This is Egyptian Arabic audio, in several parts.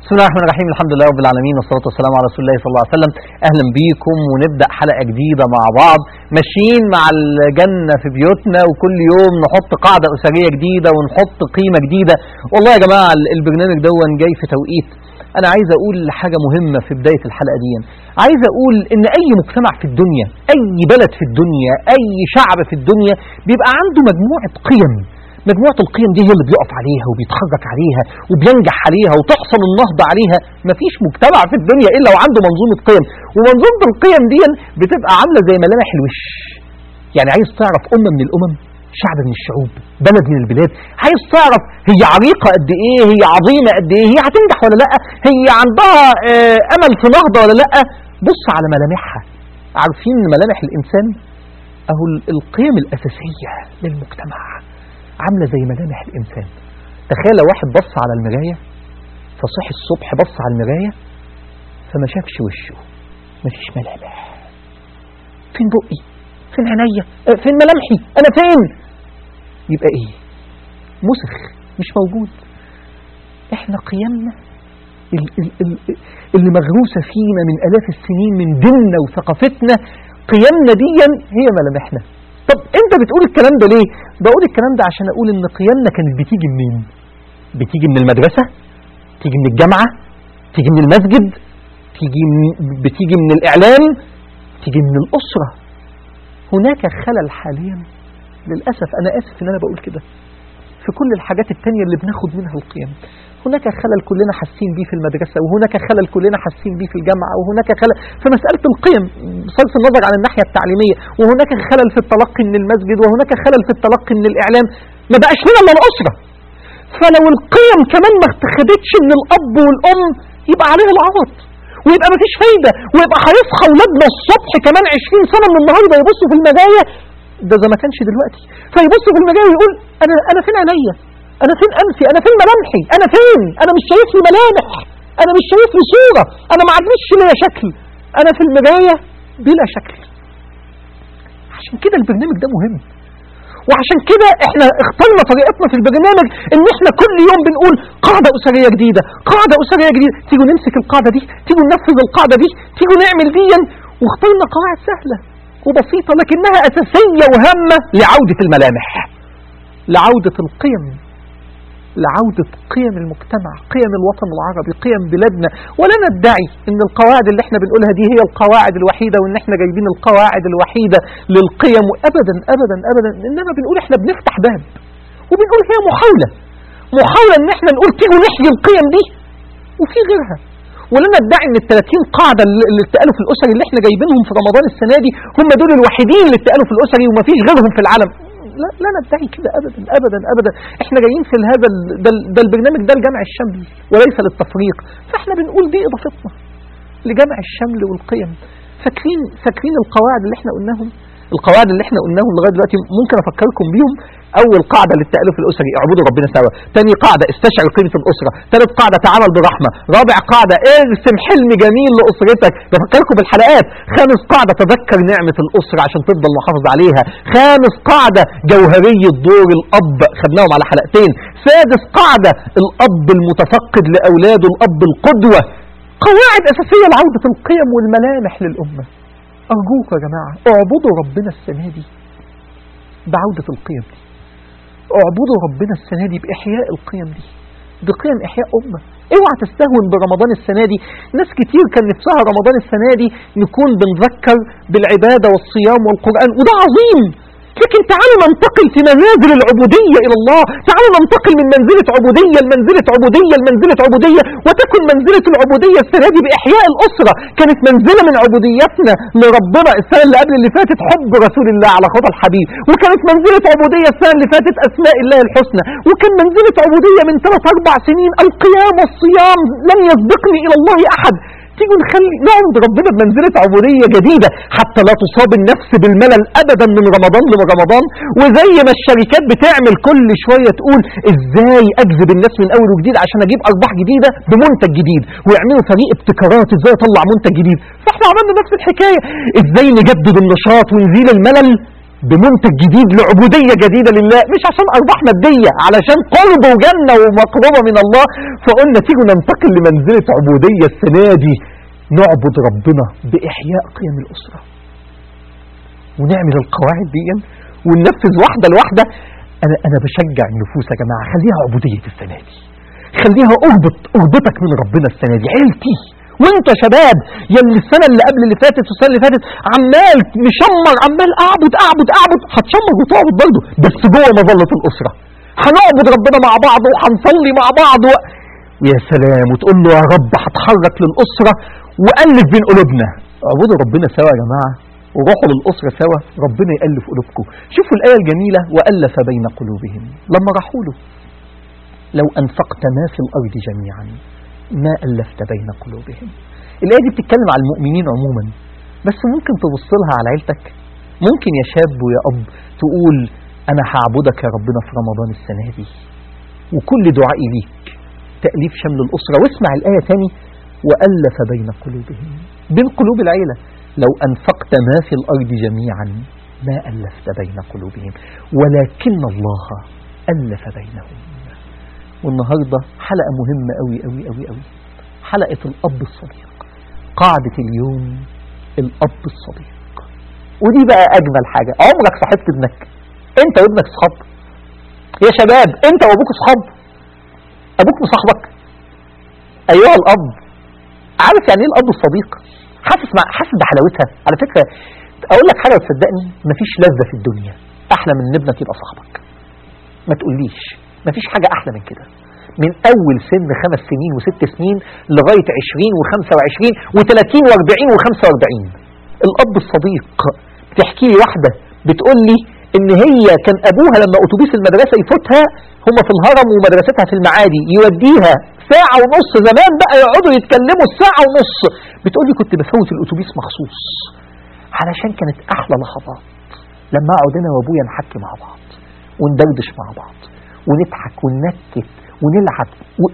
بسم الله الرحمن الرحيم الحمد لله رب العالمين والصلاة والسلام على رسول الله صلى الله عليه وسلم أهلا بيكم ونبدأ حلقة جديدة مع بعض ماشيين مع الجنة في بيوتنا وكل يوم نحط قاعدة أسرية جديدة ونحط قيمة جديدة والله يا جماعة البرنامج دون جاي في توقيت أنا عايز أقول حاجة مهمة في بداية الحلقة دي عايز أقول إن أي مجتمع في الدنيا أي بلد في الدنيا أي شعب في الدنيا بيبقى عنده مجموعة قيم مجموعة القيم دي هي اللي بيقف عليها وبيتحرك عليها وبينجح عليها وتحصل النهضة عليها مفيش مجتمع في الدنيا إلا وعنده منظومة قيم ومنظومة القيم دي بتبقى عاملة زي ملامح الوش يعني عايز تعرف أمة من الأمم شعب من الشعوب بلد من البلاد عايز تعرف هي عريقة قد ايه هي عظيمة قد ايه هي هتنجح ولا لا هي عندها آه امل في نهضة ولا لا بص على ملامحها عارفين ملامح الانسان اهو القيم الاساسية للمجتمع عاملة زي ملامح الانسان تخيل لو واحد بص على المراية فصحي الصبح بص على المراية فما شافش وشه مفيش ملامح فين بقي فين عينيا فين ملامحي انا فين يبقى ايه مسخ مش موجود احنا قيمنا اللي مغروسة فينا من الاف السنين من ديننا وثقافتنا قيمنا دي هي ملامحنا طب انت بتقول الكلام ده ليه بقول الكلام ده عشان اقول ان قيمنا كانت بتيجي منين بتيجي من المدرسة تيجي من الجامعة تيجي من المسجد تيجي من بتيجي من الاعلام تيجي من الاسره هناك خلل حاليا للأسف أنا آسف إن أنا بقول كده في كل الحاجات التانية اللي بناخد منها القيم هناك خلل كلنا حاسين بيه في المدرسة وهناك خلل كلنا حاسين بيه في الجامعة وهناك خلل في مسألة القيم بصرف النظر عن الناحية التعليمية وهناك خلل في التلقي من المسجد وهناك خلل في التلقي من الإعلام ما بقاش لنا إلا الأسرة فلو القيم كمان ما اتخذتش من الأب والأم يبقى عليها العوض ويبقى مفيش فايدة ويبقى هيصحى اولادنا الصبح كمان 20 سنة من النهاردة يبصوا في المراية ده زي ما كانش دلوقتي فيبص في المراية ويقول انا انا فين عينيا انا فين انفي انا فين ملامحي انا فين انا مش شايف لي ملامح انا مش شايف لي صورة انا ما عنديش ليا شكل انا في المراية بلا شكل عشان كده البرنامج ده مهم وعشان كده احنا اخترنا طريقتنا في البرنامج ان احنا كل يوم بنقول قاعدة اسرية جديدة قاعدة اسرية جديدة تيجوا نمسك القاعدة دي تيجوا ننفذ القاعدة دي تيجوا نعمل دي واخترنا قواعد سهلة وبسيطة لكنها اساسية وهامة لعودة الملامح لعودة القيم لعودة قيم المجتمع قيم الوطن العربي قيم بلادنا ولا ندعي ان القواعد اللي احنا بنقولها دي هي القواعد الوحيدة وان احنا جايبين القواعد الوحيدة للقيم ابدا ابدا ابدا انما بنقول احنا بنفتح باب وبنقول هي محاولة محاولة ان احنا نقول تيجوا نحيي القيم دي وفي غيرها ولا ندعي ان ال 30 قاعدة اللي اتقالوا في الاسري اللي احنا جايبينهم في رمضان السنة دي هم دول الوحيدين اللي اتقالوا في الاسري ومفيش غيرهم في العالم لا, لا ندعي كده ابدا ابدا ابدا احنا جايين في هذا ده, ده البرنامج ده لجمع الشمل وليس للتفريق فاحنا بنقول دي اضافتنا لجمع الشمل والقيم فاكرين فاكرين القواعد اللي احنا قلناهم القواعد اللي احنا قلناهم لغايه دلوقتي ممكن افكركم بيهم اول قاعده للتالف الاسري اعبدوا ربنا سوا ثاني قاعده استشعر قيمه الاسره ثالث قاعده تعامل برحمه رابع قاعده ارسم حلم جميل لاسرتك بفكركم بالحلقات خامس قاعده تذكر نعمه الاسره عشان تفضل محافظ عليها خامس قاعده جوهريه دور الاب خدناهم على حلقتين سادس قاعده الاب المتفقد لاولاده الاب القدوه قواعد اساسيه لعوده القيم والملامح للامه أرجوك يا جماعة اعبدوا ربنا السنة دي بعودة القيم دي اعبدوا ربنا السنة دي بإحياء القيم دي بقيم إحياء أمة اوعى تستهون برمضان السنة دي ناس كتير كان نفسها رمضان السنة دي نكون بنذكر بالعبادة والصيام والقرآن وده عظيم لكن تعالوا ننتقل في منازل العبودية إلى الله تعالوا ننتقل من منزلة عبودية لمنزلة عبودية لمنزلة عبودية وتكن منزلة العبودية السنة دي بإحياء الأسرة كانت منزلة من عبوديتنا لربنا السنة اللي قبل اللي فاتت حب رسول الله على خطى الحبيب وكانت منزلة عبودية السنة اللي فاتت أسماء الله الحسنى وكان منزلة عبودية من ثلاث أربع سنين القيام والصيام لن يسبقني إلى الله أحد تيجوا نخلي نعبد ربنا بمنزلة عبودية جديدة حتى لا تصاب النفس بالملل أبدا من رمضان لرمضان وزي ما الشركات بتعمل كل شوية تقول إزاي أجذب الناس من أول وجديد عشان أجيب أرباح جديدة بمنتج جديد ويعملوا فريق ابتكارات إزاي أطلع منتج جديد فإحنا عملنا نفس الحكاية إزاي نجدد النشاط ونزيل الملل بمنتج جديد لعبودية جديدة لله مش عشان أرباح مادية علشان قرب وجنة ومقربة من الله فقلنا تيجوا ننتقل لمنزلة عبودية السنة دي نعبد ربنا بإحياء قيم الأسرة ونعمل القواعد دي وننفذ واحدة لواحدة أنا أنا بشجع النفوس يا جماعة خليها عبودية السنة دي خليها أربط أربطك من ربنا السنة دي عيلتي وانت يا شباب يا اللي السنة اللي قبل اللي فاتت والسنة اللي فاتت عمال مشمر عمال اعبد اعبد اعبد هتشمر وتعبد برضه بس جوه مظلة الأسرة هنعبد ربنا مع بعض وهنصلي مع بعض و... يا سلام وتقول له يا رب هتحرك للأسرة وألف بين قلوبنا اعبدوا ربنا سوا يا جماعة وروحوا للأسرة سوا ربنا يألف قلوبكم شوفوا الآية الجميلة وألف بين قلوبهم لما راحوا له لو أنفقت ما في الأرض جميعا ما ألفت بين قلوبهم الآية دي بتتكلم على المؤمنين عموما بس ممكن تبص لها على عيلتك ممكن يا شاب ويا أب تقول أنا هعبدك يا ربنا في رمضان السنة دي وكل دعائي ليك تأليف شمل الأسرة واسمع الآية تاني وألف بين قلوبهم بين قلوب العيلة لو أنفقت ما في الأرض جميعا ما ألفت بين قلوبهم ولكن الله ألف بينهم والنهاردة حلقة مهمة أوي أوي أوي أوي حلقة الأب الصديق قاعدة اليوم الأب الصديق ودي بقى أجمل حاجة عمرك صاحبت ابنك أنت وابنك صحاب يا شباب أنت وأبوك صحاب أبوك مصاحبك أيها الأب عارف يعني إيه الأب الصديق حاسس مع حاسس بحلاوتها على فكرة أقول لك حاجة وتصدقني مفيش لذة في الدنيا أحلى من إن ابنك يبقى صاحبك ما تقوليش مفيش حاجة أحلى من كده من أول سن خمس سنين وست سنين لغاية عشرين وخمسة وعشرين وثلاثين واربعين وخمسة واربعين الأب الصديق بتحكي لي واحدة بتقول لي إن هي كان أبوها لما أتوبيس المدرسة يفوتها هم في الهرم ومدرستها في المعادي يوديها ساعة ونص زمان بقى يقعدوا يتكلموا الساعة ونص بتقول لي كنت بفوت الأتوبيس مخصوص علشان كانت أحلى لحظات لما أقعد أنا وأبويا نحكي مع بعض وندردش مع بعض ونضحك وننكت ونلعب و...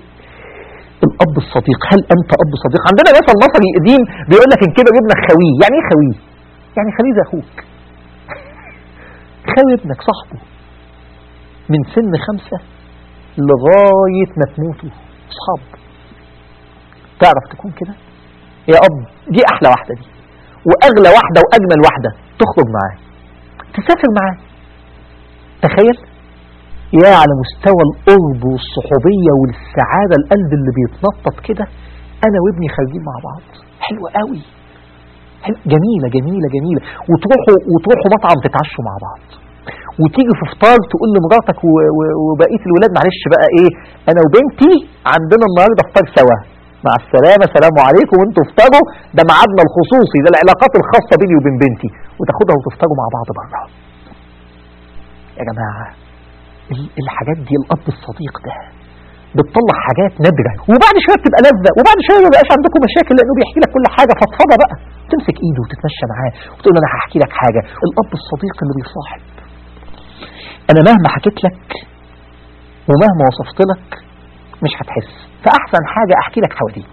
الأب الصديق هل أنت أب صديق عندنا مثل مصري قديم بيقول لك إن كده ابنك خويه يعني إيه خويه يعني خليه زي أخوك خوي ابنك صاحبه من سن خمسة لغاية ما تموتوا أصحاب تعرف تكون كده يا أب دي أحلى واحدة دي وأغلى واحدة وأجمل واحدة تخرج معاه تسافر معاه تخيل يا على مستوى القرب والصحوبية والسعادة القلب اللي بيتنطط كده أنا وابني خارجين مع بعض حلوة قوي حلو جميلة جميلة جميلة وتروحوا وتروحوا مطعم تتعشوا مع بعض وتيجي في فطار تقول لمراتك و- و- وبقية الولاد معلش بقى ايه انا وبنتي عندنا النهارده فطار سوا مع السلامة سلام عليكم وانتوا افطروا ده ميعادنا الخصوصي ده العلاقات الخاصة بيني وبين بنتي وتاخدها وتفطروا مع بعض بره يا جماعة ال- الحاجات دي الأب الصديق ده بتطلع حاجات نادرة وبعد شوية بتبقى لذة وبعد شوية ما بقاش عندكم مشاكل لأنه بيحكي لك كل حاجة فضفضة بقى تمسك إيده وتتمشى معاه وتقول له أنا هحكي لك حاجة الأب الصديق اللي بيصاحب أنا مهما حكيت لك ومهما وصفت لك مش هتحس فأحسن حاجة أحكي لك حواديت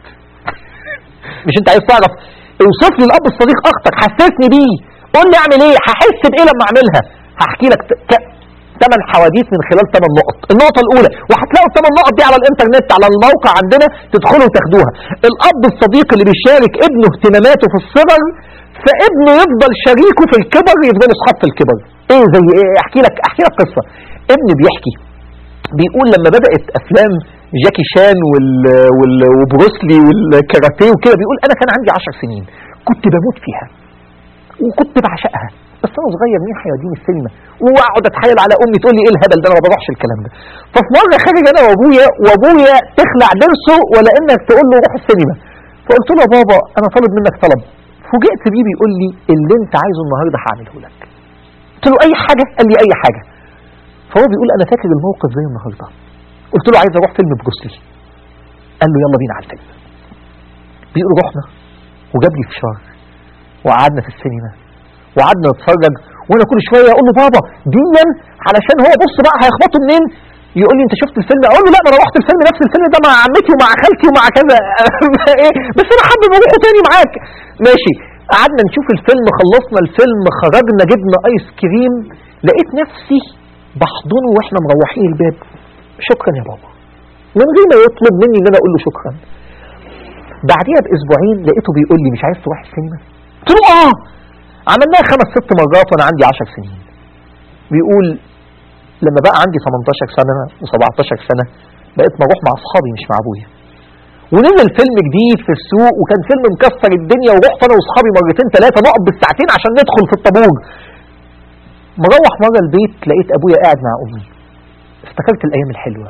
مش أنت عايز تعرف اوصف لي الأب الصديق أختك حسسني بيه قول لي أعمل إيه هحس بإيه لما أعملها هحكي لك ت- ك- ثمان حواديت من خلال ثمان نقط النقطة الأولى وهتلاقوا الثمان نقط دي على الإنترنت على الموقع عندنا تدخلوا وتاخدوها الأب الصديق اللي بيشارك ابنه اهتماماته في الصغر فابنه يفضل شريكه في الكبر يفضلوا اصحاب في الكبر ايه زي ايه احكي لك احكي لك قصه ابني بيحكي بيقول لما بدات افلام جاكي شان وال... وال... وبروسلي والكاراتيه وكده بيقول انا كان عندي عشر سنين كنت بموت فيها وكنت بعشقها بس انا صغير مين هيوديني السينما واقعد اتحايل على امي تقول لي ايه الهبل ده انا ما بروحش الكلام ده ففي مره خارج انا وابويا وابويا تخلع ضرسه ولا انك تقول له روح السينما فقلت له يا بابا انا طالب منك طلب فوجئت بيه بيقول لي اللي انت عايزه النهارده هعمله لك قلت له اي حاجه قال لي اي حاجه فهو بيقول انا فاكر الموقف زي النهارده قلت له عايز اروح فيلم بروسلي قال له يلا بينا على الفيلم بيقول رحنا وجاب لي فشار وقعدنا في السينما وقعدنا نتفرج وانا كل شويه اقول له بابا ديا علشان هو بص بقى هيخبطوا منين يقول لي انت شفت الفيلم اقول له لا ما انا رحت الفيلم نفس الفيلم ده مع عمتي ومع خالتي ومع كذا ايه بس انا حابب اروحه تاني معاك ماشي قعدنا نشوف الفيلم خلصنا الفيلم خرجنا جبنا ايس كريم لقيت نفسي بحضنه واحنا مروحين الباب شكرا يا بابا من غير ما يطلب مني ان انا اقول له شكرا بعديها باسبوعين لقيته بيقول لي مش عايز تروح السينما قلت له اه عملناها خمس ست مرات وانا عندي 10 سنين بيقول لما بقى عندي 18 سنه و17 سنه بقيت بروح مع اصحابي مش مع ابويا ونزل فيلم جديد في السوق وكان فيلم مكسر الدنيا ورحت انا واصحابي مرتين ثلاثه نقعد بالساعتين عشان ندخل في الطابور مروح مره البيت لقيت ابويا قاعد مع امي افتكرت الايام الحلوه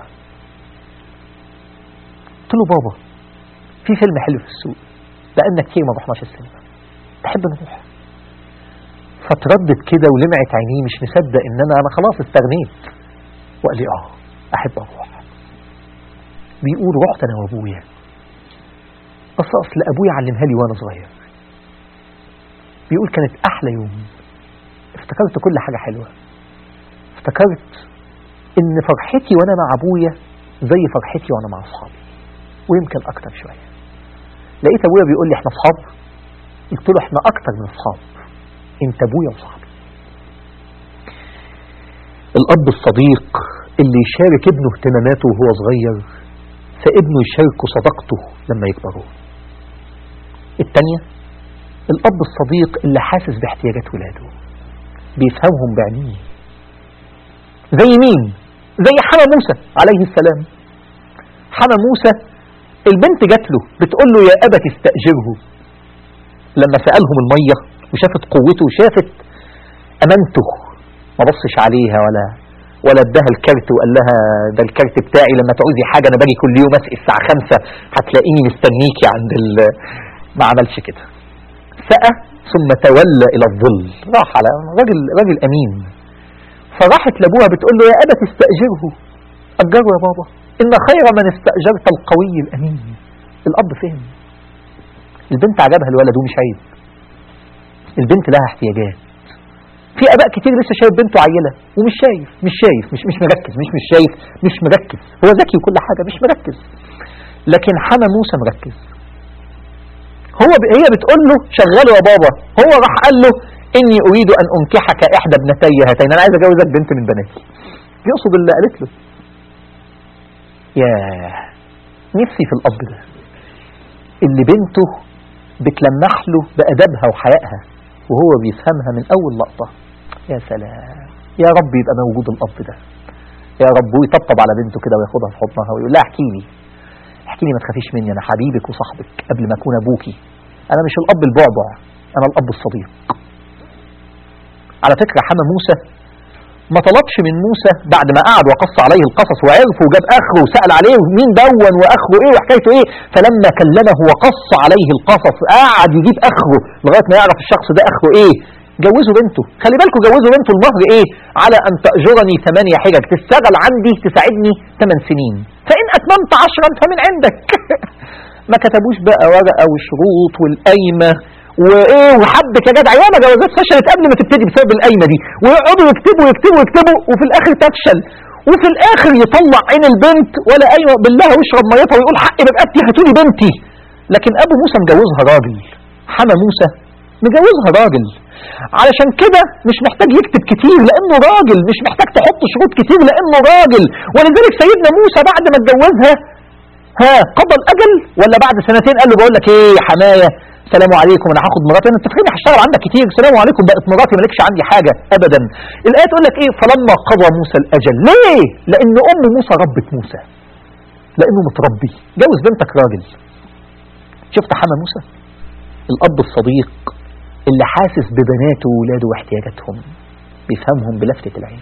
قلت له بابا في فيلم حلو في السوق بقالنا كتير ما رحناش السينما تحب نروح فتردد كده ولمعت عينيه مش مصدق ان انا انا خلاص استغنيت وقال لي اه احب اروح بيقول رحت انا وابويا بس اصل ابويا علمها لي وانا صغير بيقول كانت احلى يوم افتكرت كل حاجه حلوه افتكرت ان فرحتي وانا مع ابويا زي فرحتي وانا مع اصحابي ويمكن اكتر شويه لقيت ابويا بيقول لي احنا اصحاب قلت له احنا اكتر من اصحاب انت ابويا وصاحبي الاب الصديق اللي يشارك ابنه اهتماماته وهو صغير فابنه يشاركه صداقته لما يكبروا التانية الاب الصديق اللي حاسس باحتياجات ولاده بيفهمهم بعينيه زي مين زي حنا موسى عليه السلام حنا موسى البنت جات له بتقول له يا أبت استأجره لما سألهم المية وشافت قوته وشافت أمانته ما بصش عليها ولا ولا اداها الكارت وقال لها ده الكارت بتاعي لما تعوزي حاجة أنا باجي كل يوم أسقي الساعة خمسة هتلاقيني مستنيكي عند ال ما عملش كده سقى ثم تولى إلى الظل راح على راجل راجل أمين فراحت لأبوها بتقول له يا أبت استأجره أجره يا بابا إن خير من استأجرت القوي الأمين الأب فهم البنت عجبها الولد ومش عيب البنت لها احتياجات في اباء كتير لسه شايف بنته عيله ومش شايف مش شايف مش مش مركز مش مش شايف مش مركز هو ذكي وكل حاجه مش مركز لكن حنا موسى مركز هو ب... هي بتقول له شغله يا بابا هو راح قال له اني اريد ان انكحك احدى ابنتي هاتين انا عايز اجوزك بنت من بناتي يقصد اللي قالت له يا نفسي في الاب ده اللي بنته بتلمح له بادبها وحيائها وهو بيفهمها من اول لقطه يا سلام يا رب يبقى موجود الاب ده يا رب ويطبطب على بنته كده وياخدها في حضنها ويقول لها احكي لي احكي لي ما تخافيش مني انا حبيبك وصاحبك قبل ما اكون ابوكي انا مش الاب البعبع انا الاب الصديق على فكره حما موسى ما طلبش من موسى بعد ما قعد وقص عليه القصص وعرفه وجاب اخره وسال عليه مين دون واخره ايه وحكايته ايه فلما كلمه وقص عليه القصص قعد يجيب اخره لغايه ما يعرف الشخص ده اخره ايه جوزوا بنته خلي بالكم جوزوا بنته المهر ايه على ان تاجرني ثمانية حجج تشتغل عندي تساعدني ثمان سنين فان اتممت عشرا فمن عندك ما كتبوش بقى ورقه وشروط والقايمه وايه وحبك يا جدع ياما جوازات فشلت قبل ما تبتدي بسبب القايمه دي ويقعدوا يكتبوا يكتبوا يكتبوا وفي الاخر تفشل وفي الاخر يطلع عين البنت ولا قايمه بالله ويشرب ميتها ويقول حقي برقبتي هاتولي بنتي لكن ابو موسى مجوزها راجل حما موسى مجوزها راجل علشان كده مش محتاج يكتب كتير لانه راجل مش محتاج تحط شروط كتير لانه راجل ولذلك سيدنا موسى بعد ما اتجوزها ها قضى الاجل ولا بعد سنتين قال له بقول لك ايه يا حمايه السلام عليكم انا هاخد مراتي انت فاكرني هشتغل عندك كتير السلام عليكم بقت مراتي مالكش عندي حاجه ابدا الايه تقول لك ايه فلما قضى موسى الاجل ليه لان ام موسى ربت موسى لانه متربي جوز بنتك راجل شفت حما موسى الاب الصديق اللي حاسس ببناته وولاده واحتياجاتهم بيفهمهم بلفتة العين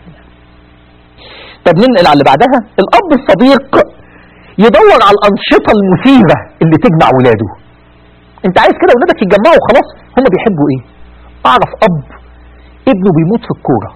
طب ننقل على اللي بعدها الاب الصديق يدور على الانشطه المثيره اللي تجمع ولاده انت عايز كده ولادك يتجمعوا خلاص هم بيحبوا ايه اعرف اب ابنه بيموت في الكوره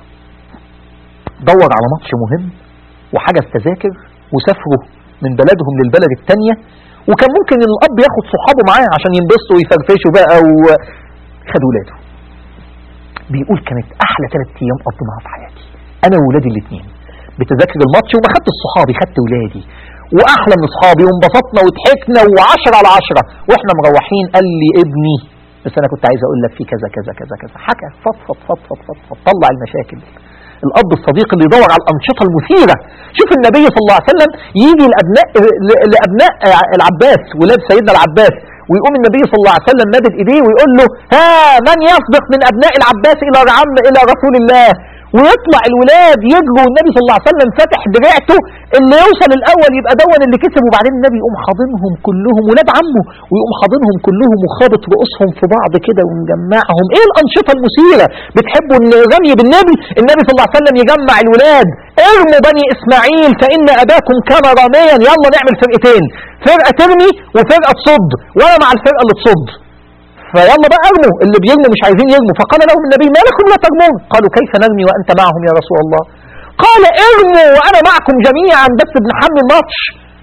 دور على ماتش مهم وحجز تذاكر وسافروا من بلدهم للبلد الثانيه وكان ممكن ان الاب ياخد صحابه معاه عشان ينبسطوا ويفرفشوا بقى وخد ولاده بيقول كانت احلى ثلاث ايام قضيناها في حياتي انا وولادي الاثنين بتذاكر الماتش وما خدت صحابي خدت ولادي واحلى من اصحابي وانبسطنا وضحكنا وعشرة على عشرة واحنا مروحين قال لي ابني بس انا كنت عايز اقول لك في كذا كذا كذا كذا حكى فضفض فضفض فضفض طلع المشاكل الاب الصديق اللي يدور على الانشطه المثيره شوف النبي صلى الله عليه وسلم يجي لابناء لابناء العباس ولاد سيدنا العباس ويقوم النبي صلى الله عليه وسلم مادد ايديه ويقول له ها من يسبق من ابناء العباس الى عم الى رسول الله ويطلع الولاد يجروا النبي صلى الله عليه وسلم فاتح دراعته اللي يوصل الاول يبقى دون اللي كسب وبعدين النبي يقوم حاضنهم كلهم ولاد عمه ويقوم حاضنهم كلهم وخابط رؤوسهم في بعض كده ومجمعهم ايه الانشطه المثيره بتحبوا الرمي بالنبي النبي صلى الله عليه وسلم يجمع الولاد ارموا بني اسماعيل فان اباكم كان راميا يلا نعمل فرقتين فرقه ترمي وفرقه تصد وانا مع الفرقه اللي تصد فيلا بقى ارموا اللي بيرموا مش عايزين يرموا فقال لهم النبي ما لكم لا ترمون قالوا كيف نرمي وانت معهم يا رسول الله قال ارموا وانا معكم جميعا بس بنحمل الماتش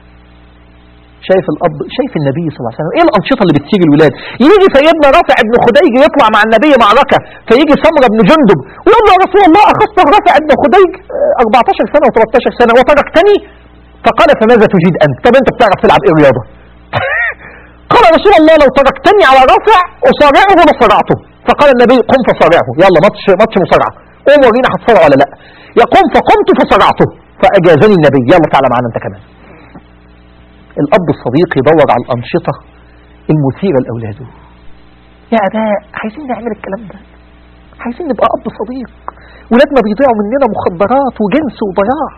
شايف الاب شايف النبي صلى الله عليه وسلم ايه الانشطه اللي بتسيج الولاد يجي سيدنا رافع بن خديج يطلع مع النبي معركه فيجي سمره بن جندب ويقول له يا رسول الله اخذت رافع بن خديج 14 سنه و13 سنه وتركتني فقال فماذا تجيد انت طب انت بتعرف تلعب ايه رياضه قال رسول الله لو تركتني على رافع أصارعه لصرعته فقال النبي قم فصارعه يلا ماتش ماتش مصارعة قوم ورينا هتصارع ولا لا يقوم فقمت فصرعته فأجازني النبي يلا تعالى معانا أنت كمان الأب الصديق يدور على الأنشطة المثيرة لأولاده يا أباء عايزين نعمل الكلام ده عايزين نبقى أب صديق ولادنا بيضيعوا مننا مخدرات وجنس وضياع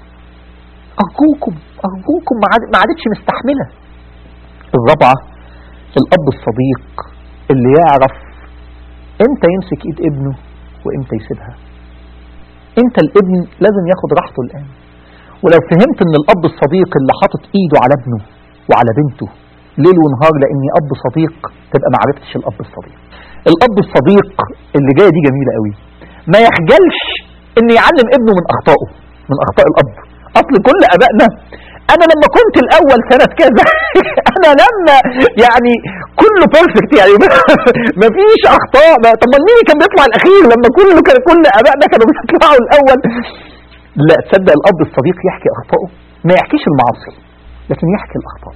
أرجوكم أرجوكم ما عادتش مستحملة الرابعة الأب الصديق اللي يعرف امتى يمسك ايد ابنه وامتى يسيبها امتى الابن لازم ياخد راحته الآن ولو فهمت ان الأب الصديق اللي حاطط ايده على ابنه وعلى بنته ليل ونهار لاني أب صديق تبقى ما عرفتش الأب الصديق الأب الصديق اللي جاية دي جميلة قوي ما يخجلش ان يعلم ابنه من أخطائه من أخطاء الأب أصل كل أبائنا انا لما كنت الاول سنة كذا انا لما يعني كله بيرفكت يعني ما فيش اخطاء طب مين كان بيطلع الاخير لما كله كان كل ابائنا كانوا بيطلعوا الاول لا تصدق الاب الصديق يحكي اخطائه ما يحكيش المعاصي لكن يحكي الاخطاء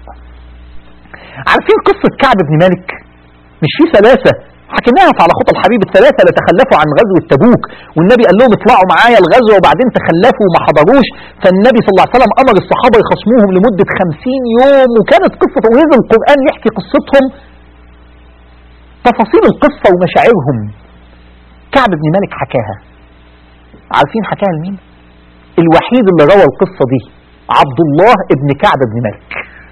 عارفين قصة كعب بن مالك مش في ثلاثة حكيناها على خطى الحبيب الثلاثة اللي تخلفوا عن غزوة تبوك والنبي قال لهم اطلعوا معايا الغزوة وبعدين تخلفوا وما حضروش فالنبي صلى الله عليه وسلم أمر الصحابة يخصموهم لمدة خمسين يوم وكانت قصة ونزل القرآن يحكي قصتهم تفاصيل القصة ومشاعرهم كعب بن مالك حكاها عارفين حكاها لمين الوحيد اللي روى القصة دي عبد الله ابن كعب بن مالك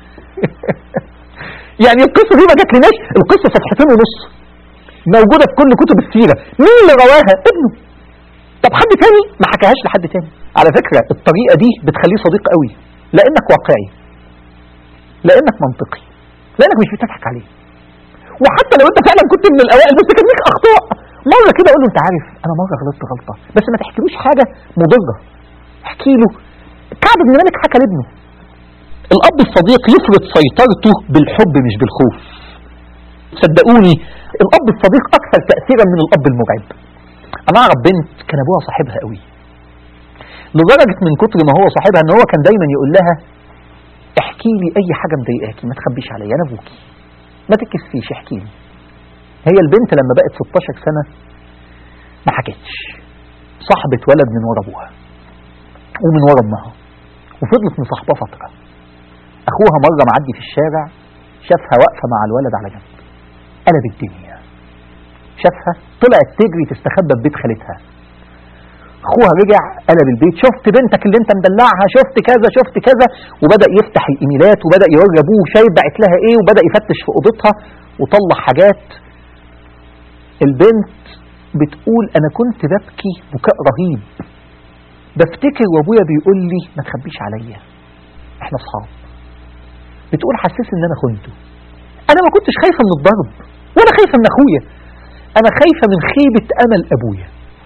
يعني القصة دي ما جاتلناش القصة صفحتين ونص موجودة في كل كتب السيرة مين اللي رواها ابنه طب حد تاني ما حكاهاش لحد تاني على فكرة الطريقة دي بتخليه صديق قوي لانك واقعي لانك منطقي لانك مش بتضحك عليه وحتى لو انت فعلا كنت من الاوائل بس كان ليك اخطاء مرة كده اقول له انت عارف انا مرة غلطت غلطة بس ما تحكيلوش حاجة مضرة احكي له كعب بن مالك حكى لابنه الاب الصديق يفرض سيطرته بالحب مش بالخوف صدقوني الاب الصديق اكثر تاثيرا من الاب المرعب انا اعرف بنت كان ابوها صاحبها قوي لدرجه من كتر ما هو صاحبها ان هو كان دايما يقول لها احكي لي اي حاجه مضايقاكي ما تخبيش عليا انا ابوكي ما تكسفيش احكي لي هي البنت لما بقت 16 سنه ما حكتش صاحبت ولد من ورا ابوها ومن ورا امها وفضلت مصاحبه فتره اخوها مره معدي في الشارع شافها واقفه مع الولد على جنب قلب الدنيا شافها طلعت تجري تستخبى في بيت خالتها اخوها رجع قلب البيت شفت بنتك اللي انت مدلعها شفت كذا شفت كذا وبدا يفتح الايميلات وبدا يوري ابوه شايف بعت لها ايه وبدا يفتش في اوضتها وطلع حاجات البنت بتقول انا كنت ببكي بكاء رهيب بفتكر وابويا بيقول لي ما تخبيش عليا احنا اصحاب بتقول حسيت ان انا خنته انا ما كنتش خايفه من الضرب ولا خايفه من اخويا انا خايفه من خيبه امل ابويا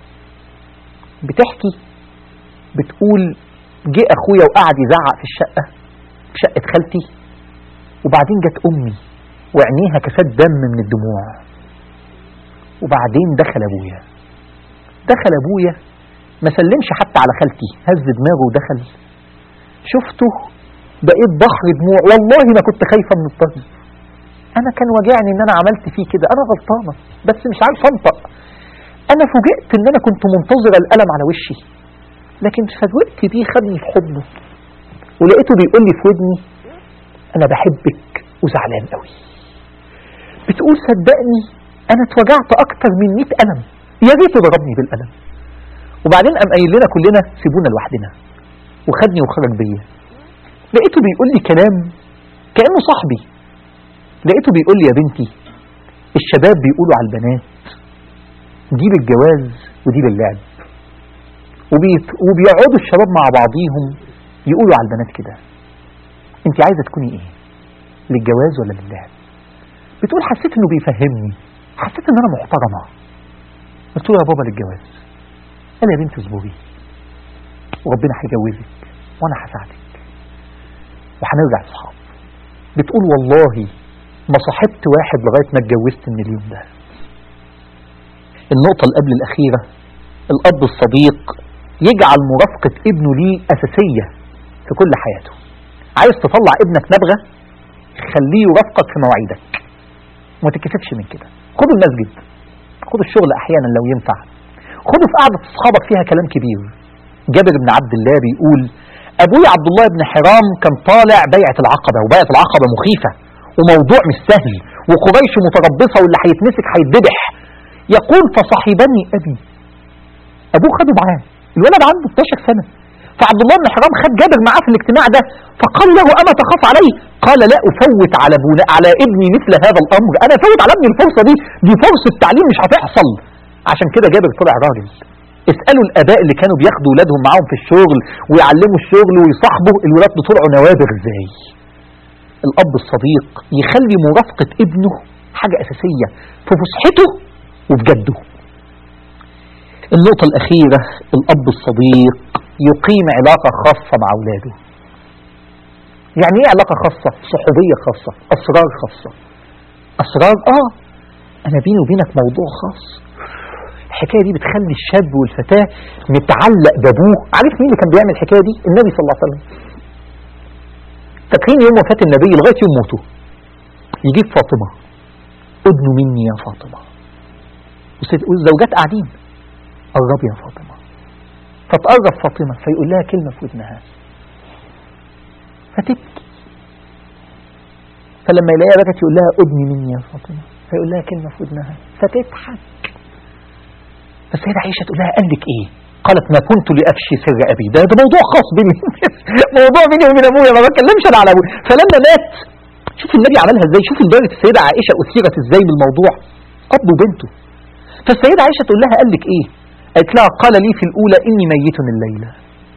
بتحكي بتقول جه اخويا وقعد يزعق في الشقه في شقه خالتي وبعدين جت امي وعينيها كسات دم من الدموع وبعدين دخل ابويا دخل ابويا ما سلمش حتى على خالتي هز دماغه ودخل شفته بقيت بحر دموع والله ما كنت خايفه من الضرب انا كان واجعني ان انا عملت فيه كده انا غلطانه بس مش عارف انطق انا فوجئت ان انا كنت منتظره الالم على وشي لكن فوجئت بيه خدني في حضنه ولقيته بيقول لي في ودني انا بحبك وزعلان قوي بتقول صدقني انا اتوجعت اكتر من 100 الم يا ريت ضربني بالقلم وبعدين قام قايل لنا كلنا سيبونا لوحدنا وخدني وخرج بيا لقيته بيقول لي كلام كانه صاحبي لقيته بيقول لي يا بنتي الشباب بيقولوا على البنات دي للجواز ودي للعب وبيت وبيقعدوا الشباب مع بعضيهم يقولوا على البنات كده انت عايزه تكوني ايه للجواز ولا للعب بتقول حسيت انه بيفهمني حسيت ان انا محترمه قلت له يا بابا للجواز قال يا بنتي اصبري وربنا هيجوزك وانا هساعدك وهنرجع اصحاب بتقول والله ما صاحبت واحد لغايه ما اتجوزت من اليوم ده النقطه اللي قبل الاخيره الاب الصديق يجعل مرافقه ابنه ليه اساسيه في كل حياته عايز تطلع ابنك نبغه خليه يرافقك في مواعيدك وما تتكسفش من كده خد المسجد خد الشغل احيانا لو ينفع خده في قعده اصحابك فيها كلام كبير جابر بن عبد الله بيقول ابويا عبد الله بن حرام كان طالع بيعه العقبه وبيعه العقبه مخيفه وموضوع مش سهل وقريش متربصه واللي هيتمسك هيتذبح يقول فصاحبني ابي ابوه خده معاه الولد عنده 12 سنه فعبد الله بن حرام خد جابر معاه في الاجتماع ده فقال له اما تخاف عليه قال لا افوت على بنا على ابني مثل هذا الامر انا افوت على ابني الفرصه دي دي فرصه تعليم مش هتحصل عشان كده جابر طلع راجل اسالوا الاباء اللي كانوا بياخدوا ولادهم معاهم في الشغل ويعلموا الشغل ويصاحبوا الولاد بطلعوا نوابغ ازاي الاب الصديق يخلي مرافقه ابنه حاجه اساسيه في فسحته وفي جده النقطة الأخيرة الأب الصديق يقيم علاقة خاصة مع أولاده يعني إيه علاقة خاصة؟ صحوبية خاصة أسرار خاصة أسرار آه أنا بيني وبينك موضوع خاص الحكاية دي بتخلي الشاب والفتاة متعلق بأبوه عارف مين اللي كان بيعمل الحكاية دي؟ النبي صلى الله عليه وسلم فاكرين يوم وفاة النبي لغاية يوم موته يجيب فاطمة ادنوا مني يا فاطمة والزوجات قاعدين قربي يا فاطمة فتقرب فاطمة فيقول لها كلمة في ودنها فتبكي فلما يلاقيها بكت يقول لها ادني مني يا فاطمة فيقول لها كلمة في ودنها فتضحك فالسيدة عائشة تقول لها قال لك ايه قالت ما كنت لأفشي سر أبي ده, ده موضوع خاص بيني موضوع بيني وبين أبويا ما بتكلمش أنا على أبويا فلما مات شوف النبي عملها ازاي شوف لدرجة السيدة عائشة أثيرت ازاي بالموضوع أب وبنته فالسيدة عائشة تقول لها قال لك ايه قالت لها قال لي في الأولى إني ميت الليلة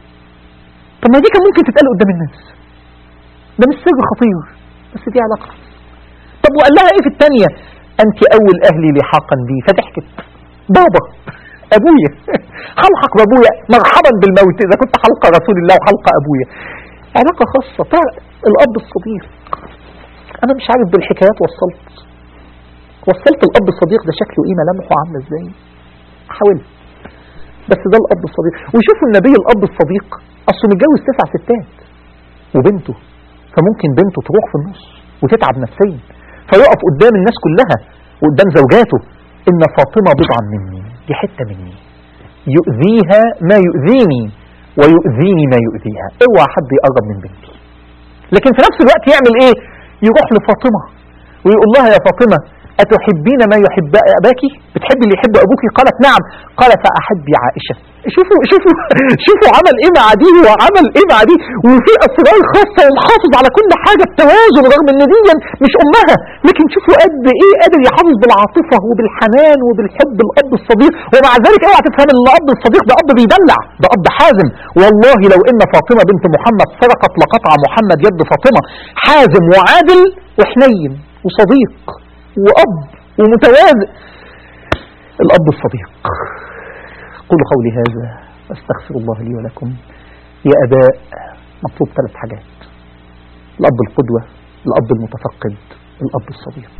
طب ما دي كان ممكن تتقال قدام الناس ده مش سر خطير بس دي علاقة طب وقال لها ايه في الثانية أنت أول أهلي لحاقا بي فضحكت بابا أبويا حلقك بأبويا مرحبا بالموت إذا كنت حلقة رسول الله وحلقة أبويا علاقة خاصة طيب الأب الصديق أنا مش عارف بالحكايات وصلت وصلت الأب الصديق ده شكله إيه ملامحه عاملة إزاي حاولت بس ده الأب الصديق وشوفوا النبي الأب الصديق أصله متجوز تسع ستات وبنته فممكن بنته تروح في النص وتتعب نفسيا فيقف قدام الناس كلها وقدام زوجاته إن فاطمة بضعا مني دي حتة مني يؤذيها ما يؤذيني ويؤذيني ما يؤذيها اوعى حد يقرب من بنتي لكن في نفس الوقت يعمل ايه يروح لفاطمة ويقول لها يا فاطمة أتحبين ما يحب أباك بتحبي اللي يحب أبوك قالت نعم قال فأحبي عائشة شوفوا شوفوا شوفوا عمل ايه مع دي وعمل ايه مع دي وفي اسرار خاصه ومحافظ على كل حاجه بتوازن رغم ان دي مش امها لكن شوفوا قد ايه قادر يحافظ بالعاطفه وبالحنان وبالحب الاب الصديق ومع ذلك اوعى تفهم ان الاب الصديق ده اب بيدلع ده اب حازم والله لو ان فاطمه بنت محمد سرقت لقطع محمد يد فاطمه حازم وعادل وحنين وصديق واب ومتوازن الاب الصديق أقول قولي هذا أستغفر الله لي ولكم يا أباء مطلوب ثلاث حاجات الأب القدوة الأب المتفقد الأب الصديق